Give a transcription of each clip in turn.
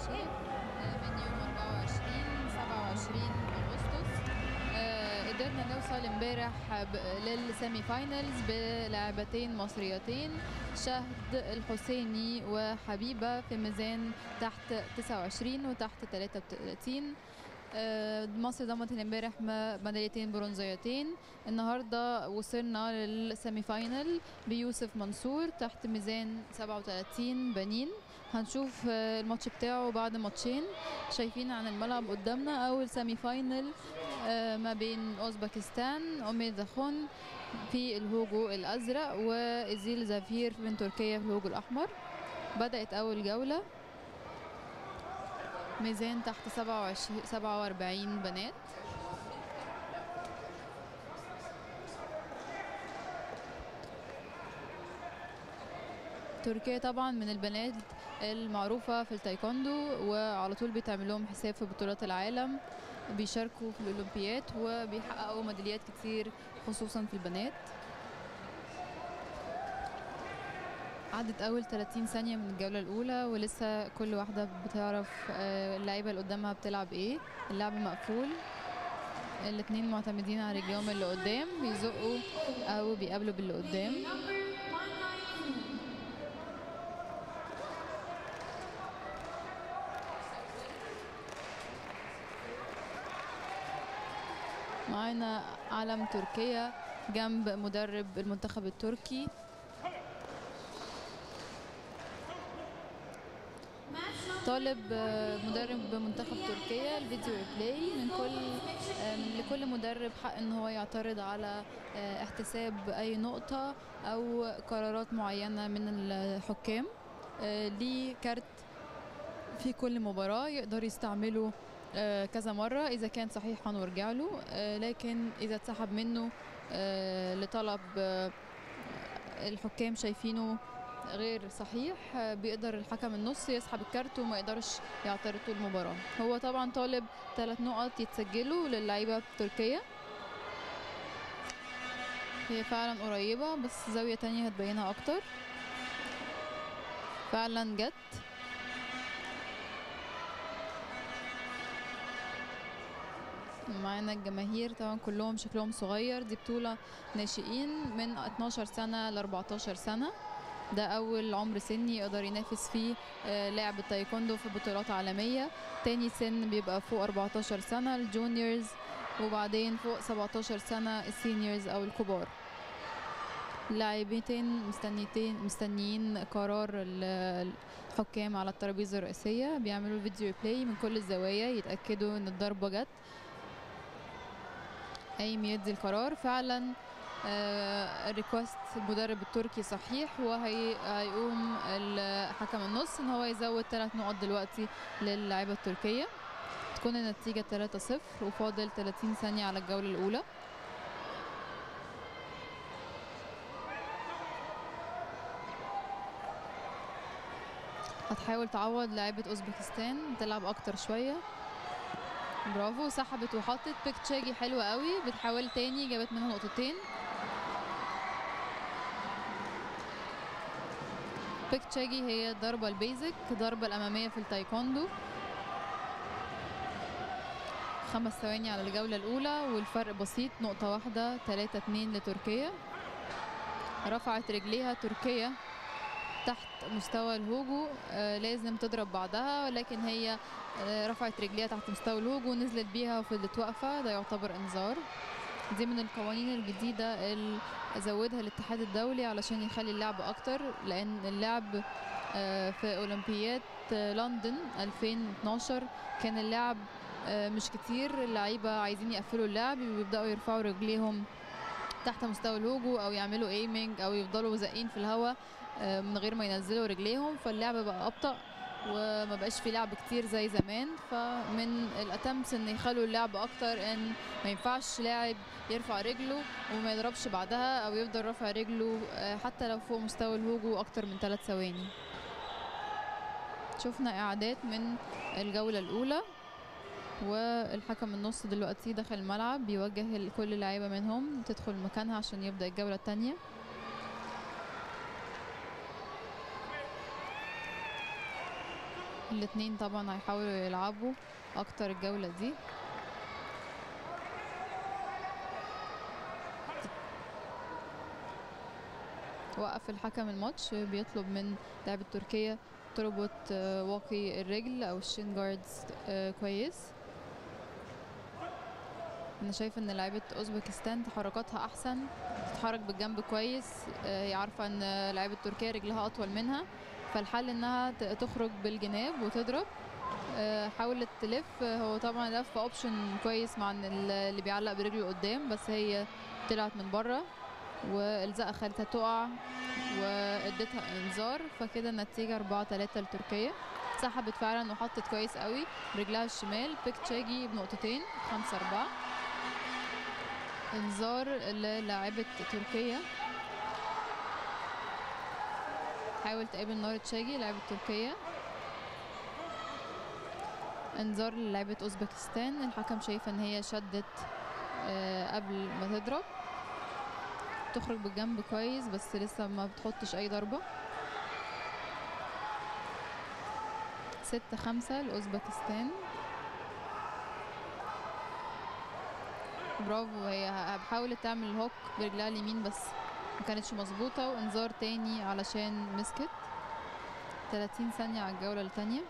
الماتشات آه، من يوم 24 27 اغسطس آه، قدرنا نوصل امبارح ب- للسيمي فاينلز بلاعبتين مصريتين شهد الحسيني وحبيبه في ميزان تحت 29 وتحت 33 آه، مصر ضمت امبارح م- ميداليتين برونزيتين النهارده وصلنا للسيمي فاينل بيوسف منصور تحت ميزان 37 بنين هنشوف آه، الماتش بتاعه بعد ماتشين شايفين عن الملعب قدامنا اول سيمي فاينل آه، ما بين اوزبكستان اوميد خون في الهوجو الازرق وازيل زافير من تركيا في الهوجو الاحمر بدات اول جوله ميزان تحت 27 47 بنات تركيا طبعا من البنات المعروفة في التايكوندو وعلى طول بيتعمل لهم حساب في بطولات العالم بيشاركوا في الأولمبيات وبيحققوا ميداليات كتير خصوصا في البنات عدت أول 30 ثانية من الجولة الأولى ولسه كل واحدة بتعرف آه، اللعيبة اللي قدامها بتلعب إيه اللعب مقفول الاتنين معتمدين على رجليهم اللي قدام بيزقوا أو بيقابلوا باللي قدام معانا علم تركيا جنب مدرب المنتخب التركي طالب آه، مدرب منتخب تركيا الفيديو ريبلاي من كل آم، لكل مدرب حق ان هو يعترض على آه، احتساب اي نقطة او قرارات معينة من الحكام آه، ليه كارت في كل مباراة يقدر يستعمله آه، كذا مرة إذا كان صحيح هنرجع له آه، لكن إذا اتسحب منه آه، لطلب آه، الحكام شايفينه غير صحيح آه، بيقدر الحكم النص يسحب الكارت وما يقدرش يعترض طول المباراة هو طبعا طالب ثلاث نقط يتسجلوا للعيبة التركية هي فعلا قريبة بس زاوية تانية هتبينها أكتر فعلا جت معانا الجماهير طبعا كلهم شكلهم صغير دي بطولة ناشئين من 12 سنة ل 14 سنة ده أول عمر سني يقدر ينافس فيه آه، لاعب التايكوندو في بطولات عالمية تاني سن بيبقى فوق 14 سنة الجونيورز وبعدين فوق 17 سنة السينيورز أو الكبار لاعبتين مستنيتين مستنيين قرار ال- الحكام على الترابيزة الرئيسية بيعملوا فيديو بلاي من كل الزوايا يتأكدوا ان الضربة جت قايم يدي القرار فعلا آه، الريكوست المدرب التركي صحيح وهيقوم الحكم النص ان هو يزود ثلاث نقط دلوقتي للاعيبه التركيه تكون النتيجه 3-0 وفاضل 30 ثانيه على الجوله الاولى هتحاول تعوض لاعيبه اوزبكستان تلعب اكتر شويه برافو سحبت وحطت بيك تشاجي حلوة قوي بتحاول تاني جابت منها نقطتين بيك تشاجي هي الضربة البيزك الضربة الأمامية في التايكوندو خمس ثواني على الجولة الأولى والفرق بسيط نقطة واحدة تلاتة اتنين لتركيا رفعت رجليها تركيا تحت مستوى الهوجو آه لازم تضرب بعدها ولكن هي آه رفعت رجليها تحت مستوى الهوجو ونزلت بيها وفضلت واقفة ده يعتبر انذار دي من القوانين الجديدة اللي زودها الاتحاد الدولي علشان يخلي اللعب أكتر لأن اللعب آه في أولمبياد آه لندن 2012 كان اللعب آه مش كتير اللعيبة عايزين يقفلوا اللعب ويبدأوا يرفعوا رجليهم تحت مستوى الهوجو او يعملوا ايمنج او يفضلوا زقين في الهواء آه، من غير ما ينزلوا رجليهم فاللعب بقى ابطا وما بقاش في لعب كتير زي زمان فمن الاتمس ان يخلوا اللعب اكتر ان ما ينفعش لاعب يرفع رجله وما يضربش بعدها او يفضل رافع رجله آه، حتى لو فوق مستوى الهوجو اكتر من ثلاث ثواني شفنا اعادات من الجولة الاولى والحكم النص دلوقتي دخل الملعب بيوجه ال- كل اللعيبه منهم تدخل مكانها عشان يبدا الجوله الثانيه الاتنين طبعا هيحاولوا يلعبوا اكتر الجولة دي وقف الحكم الماتش بيطلب من لاعب تركيا تربط آه، واقي الرجل او الشين جاردز آه، كويس انا شايفه ان لعيبه اوزبكستان تحركاتها احسن تتحرك بالجنب كويس آه، هي عارفه ان لعيبه تركيا رجلها اطول منها فالحل انها ت- تخرج بالجناب وتضرب آه، حاولت تلف آه، هو طبعا لف اوبشن كويس مع ان ال- اللي بيعلق برجله قدام بس هي طلعت من بره والزقه خلتها تقع واديتها انذار فكده النتيجه 4 3 لتركيا سحبت فعلا وحطت كويس قوي برجلها الشمال بيك تشاجي بنقطتين 5 4 انذار للاعبة تركيا حاول تقابل نار تشاجي لاعبة تركيا انذار للاعبة اوزبكستان الحكم شايفة ان هي شدت آه، قبل ما تضرب تخرج بالجنب كويس بس لسه ما بتحطش اي ضربة ستة خمسة لأوزبكستان برافو هي ه- حاولت تعمل هوك برجلها اليمين بس ما كانتش مظبوطة وانذار تاني علشان مسكت 30 ثانية على الجولة التانية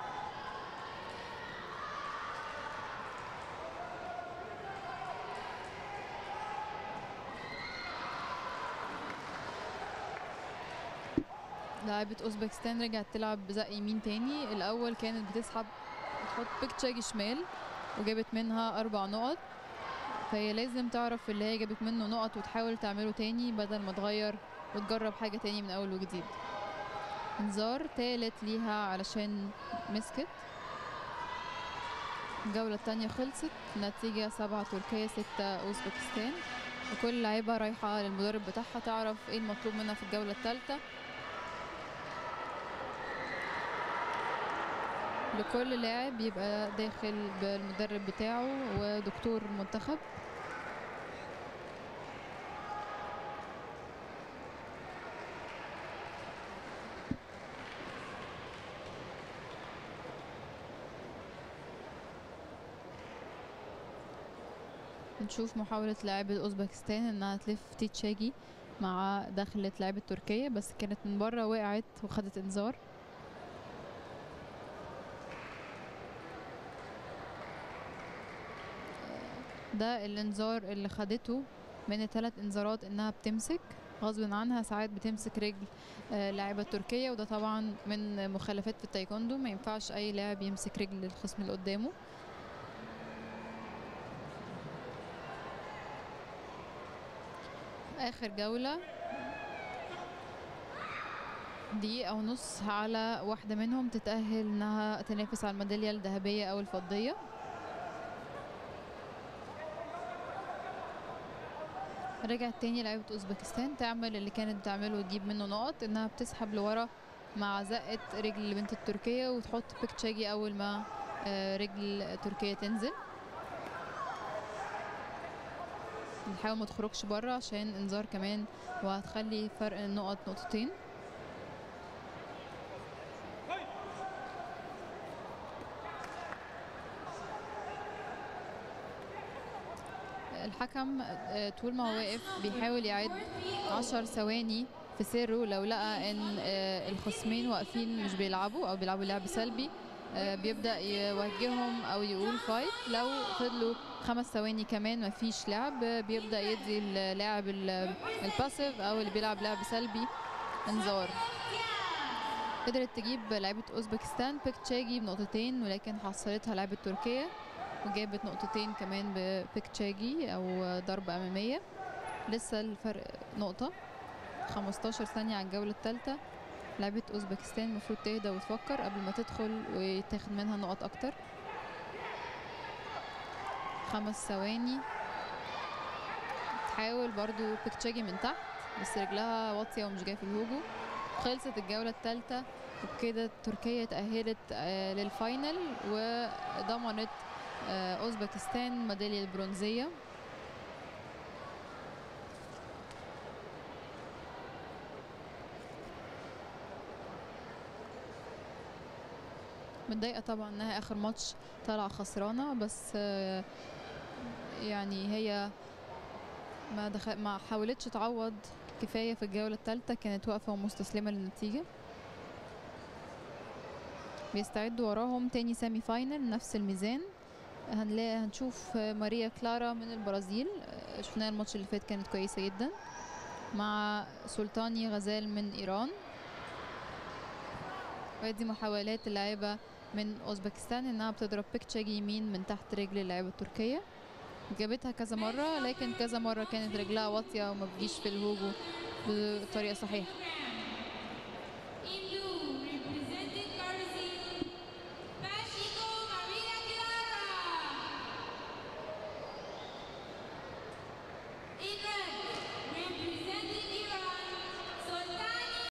لاعبة اوزبكستان رجعت تلعب بزق يمين تاني الاول كانت بتسحب تحط بيك تشاجي شمال وجابت منها اربع نقط فهي لازم تعرف اللي هي جابت منه نقط وتحاول تعمله تاني بدل ما تغير وتجرب حاجة تاني من اول وجديد انذار تالت ليها علشان مسكت الجولة التانية خلصت نتيجة سبعة تركيا ستة أوزبكستان وكل لعيبة رايحة للمدرب بتاعها تعرف ايه المطلوب منها في الجولة التالتة لكل لاعب يبقى داخل بالمدرب بتاعه ودكتور المنتخب نشوف محاولة لاعبة أوزبكستان إنها تلف تيتشاجي مع دخلة لاعبة تركيا بس كانت من بره وقعت وخدت إنذار ده الانذار اللي خدته من الثلاث انذارات انها بتمسك غصب عنها ساعات بتمسك رجل آه، لاعبة تركية وده طبعا من مخالفات في التايكوندو ما ينفعش اي لاعب يمسك رجل الخصم اللي قدامه اخر جولة دقيقة ونص على واحدة منهم تتأهل انها تنافس على الميدالية الذهبية او الفضية رجعت تاني لعيبة اوزبكستان تعمل اللي كانت بتعمله وتجيب منه نقط انها بتسحب لورا مع زقة رجل البنت التركية وتحط بيك تشاجي اول ما آه، رجل تركيا تنزل نحاول ما تخرجش بره عشان انذار كمان وهتخلي فرق النقط نقطتين الحكم آه، طول ما هو واقف بيحاول يعد عشر ثواني في سره لو لقى ان آه، الخصمين واقفين مش بيلعبوا او بيلعبوا لعب سلبي آه، بيبدأ يوجههم او يقول فايت لو فضلوا خمس ثواني كمان مفيش لعب آه، بيبدأ يدي اللاعب ال- الباسيف او اللي بيلعب لعب سلبي انذار قدرت تجيب لعيبة اوزبكستان بيك تشاجي بنقطتين ولكن حصلتها لعيبة تركيا وجابت نقطتين كمان ببيك تشاجي او ضربة امامية لسه الفرق نقطة 15 ثانية على الجولة الثالثة لعيبة اوزبكستان المفروض تهدى وتفكر قبل ما تدخل ويتاخد منها نقط اكتر خمس ثواني تحاول برضو بيك تشاجي من تحت بس رجلها واطية ومش جاية في الهوجو خلصت الجولة الثالثة وبكده تركيا تأهلت آه، للفاينل وضمنت آه، أوزبكستان ميدالية البرونزية متضايقة طبعا انها اخر ماتش طالعة خسرانة بس آه، يعني هي ما دخل ما حاولتش تعوض كفاية في الجولة الثالثة كانت واقفة ومستسلمة للنتيجة بيستعدوا وراهم تاني سيمي فاينل نفس الميزان هنلاقي هنشوف ماريا كلارا من البرازيل آه، شفناها الماتش اللي فات كانت كويسة جدا مع سلطاني غزال من ايران وادي محاولات اللاعبة من اوزبكستان انها بتضرب بيكتشاج يمين من تحت رجل اللاعبة التركية جابتها كذا مرة لكن كذا مرة كانت رجلها واطية وما بتجيش في الهوجو بطريقة صحيحة